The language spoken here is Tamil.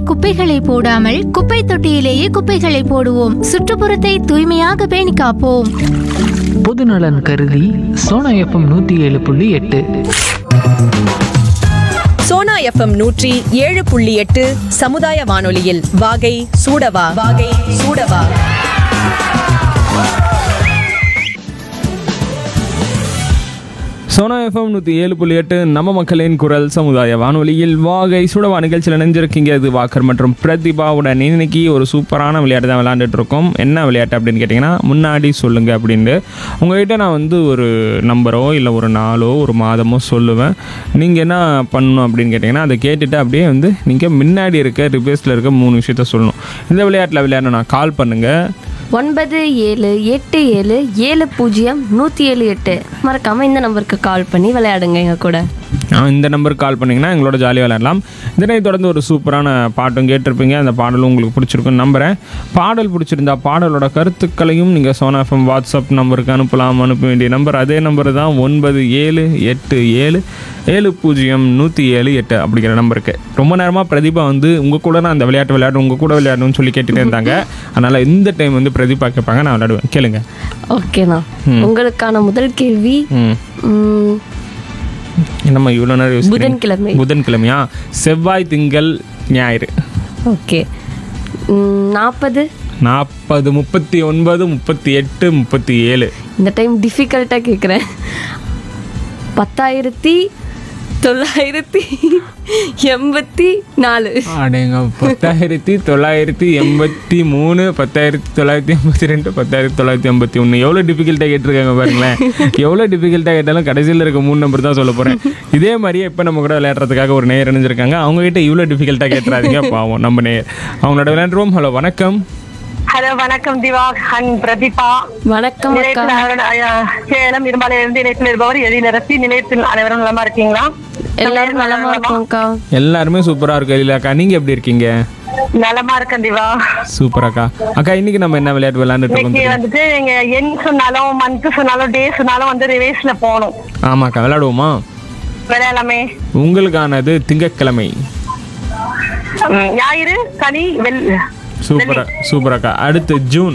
சாலையோரங்களில் குப்பைகளை போடாமல் குப்பை தொட்டியிலேயே குப்பைகளை போடுவோம் சுற்றுப்புறத்தை தூய்மையாக பேணி காப்போம் பொதுநலன் கருதி சோனா எஃப்எம் நூற்றி ஏழு புள்ளி எட்டு சோனா எஃப்எம் நூற்றி ஏழு புள்ளி எட்டு சமுதாய வானொலியில் வாகை சூடவா வாகை சூடவா சோனா எஃப்எம் நூற்றி ஏழு புள்ளி எட்டு நம்ம மக்களின் குரல் சமுதாய வானொலியில் வாகை சுடவா நிகழ்ச்சியில் நினைஞ்சிருக்கீங்க இது வாக்கர் மற்றும் பிரதிபாவுடன் இன்னைக்கு ஒரு சூப்பரான விளையாட்டு தான் விளையாண்டுட்டு இருக்கோம் என்ன விளையாட்டு அப்படின்னு கேட்டிங்கன்னா முன்னாடி சொல்லுங்க அப்படின்ட்டு உங்ககிட்ட நான் வந்து ஒரு நம்பரோ இல்லை ஒரு நாளோ ஒரு மாதமோ சொல்லுவேன் நீங்கள் என்ன பண்ணணும் அப்படின்னு கேட்டிங்கன்னா அதை கேட்டுட்டு அப்படியே வந்து நீங்கள் முன்னாடி இருக்க ரிப்பேஸில் இருக்க மூணு விஷயத்த சொல்லணும் இந்த விளையாட்டில் விளையாடணும் கால் பண்ணுங்கள் ஒன்பது ஏழு எட்டு ஏழு ஏழு பூஜ்ஜியம் நூற்றி ஏழு எட்டு மறக்காமல் இந்த நம்பருக்கு கால் பண்ணி விளையாடுங்க எங்கள் கூட ஆ, இந்த நம்பருக்கு கால் பண்ணிங்கன்னா எங்களோட ஜாலியாக விளையாடலாம் இதனை தொடர்ந்து ஒரு சூப்பரான பாட்டும் கேட்டிருப்பீங்க அந்த பாடலும் உங்களுக்கு பிடிச்சிருக்குன்னு நம்புகிறேன் பாடல் பிடிச்சிருந்தா பாடலோட கருத்துக்களையும் நீங்கள் சோனா எஃப்எம் வாட்ஸ்அப் நம்பருக்கு அனுப்பலாம் அனுப்ப வேண்டிய நம்பர் அதே நம்பர் தான் ஒன்பது ஏழு எட்டு ஏழு ஏழு பூஜ்ஜியம் நூற்றி ஏழு எட்டு அப்படிங்கிற நம்பருக்கு ரொம்ப நேரமாக பிரதீபா வந்து உங்கள் கூட நான் அந்த விளையாட்டு விளையாடணும் உங்கள் கூட விளையாடணும்னு சொல்லி கேட்டுட்டே இருந்தாங்க அதனால் இந்த டைம் வந்து பிரதீபா கேட்பாங்க நான் விளையாடுவேன் கேளுங்க ஓகேண்ணா உங்களுக்கான முதல் கேள்வி ம் ம், நம்ம இவ்வளோ நேரம் யோசிக்கிறீங்க? புதன்கிழமை. புதன்கிழமையா செவ்வாய் திங்கள் ஞாயிறு ஓகே நாற்பது நாற்பது முப்பத்தி ஒன்பது முப்பத்தி எட்டு முப்பத்தி ஏழு இந்த டைம் டிஃபிகல்ட்டாக கேட்குறேன் பத்தாயிரத்தி தொள்ளாயிரத்தி எண்பத்தி நாலு அடேங்க பத்தாயிரத்தி தொள்ளாயிரத்தி எண்பத்தி மூணு பத்தாயிரத்தி தொள்ளாயிரத்தி எண்பத்தி ரெண்டு பத்தாயிரத்தி தொள்ளாயிரத்தி எண்பத்தி ஒன்று எவ்வளோ டிஃபிகல்ட்டாக கேட்டிருக்காங்க பாருங்களேன் எவ்வளோ டிஃபிகல்ட்டாக கேட்டாலும் கடைசியில் இருக்க மூணு நம்பர் தான் சொல்ல போகிறேன் இதே மாதிரியே இப்போ நம்ம கூட விளையாடுறதுக்காக ஒரு நேர் இணைஞ்சிருக்காங்க அவங்ககிட்ட இவ்வளோ டிஃபிகல்ட்டாக கேட்டுறாதீங்க பாவம் நம்ம நேர் அவங்களோட விளையாண்டுருவோம் ஹலோ வணக்கம் ஹலோ வணக்கம் திவா அண்ட் பிரதீபா வணக்கம் அக்கா நிலையத்தில் அஹ், சேலம் இரும்பாலையிலிருந்து நிலையத்தில் இருப்பவர் எழிலரசி நிலையத்தில் அனைவரும் நலமா இருக்கீங்களா எல்லாரும் நலமா இருக்கோம்க்கா எல்லாருமே சூப்பராக இருக்கும் இல்லையாக்கா நீங்கள் எப்படி இருக்கீங்க நலமா இருக்கேன் திவா சூப்பர் அக்கா அக்கா இன்னைக்கு நம்ம என்ன விளையாட்டு விளையாண்டுட்டு இருக்கோம் இன்னைக்கு தெரியுமா? வந்துட்டு நீங்க எண் சொன்னாலும் மந்த் சொன்னாலும் டே சொன்னாலும் வந்து ரிவேஸ்ல போகணும் ஆமாக்கா விளையாடுவோமா விளையாடலாமே உங்களுக்கானது திங்கட்கிழமை ம், ஞாயிறு சனி வெள் சூப்பரா சூப்பராக்கா அடுத்து ஜூன்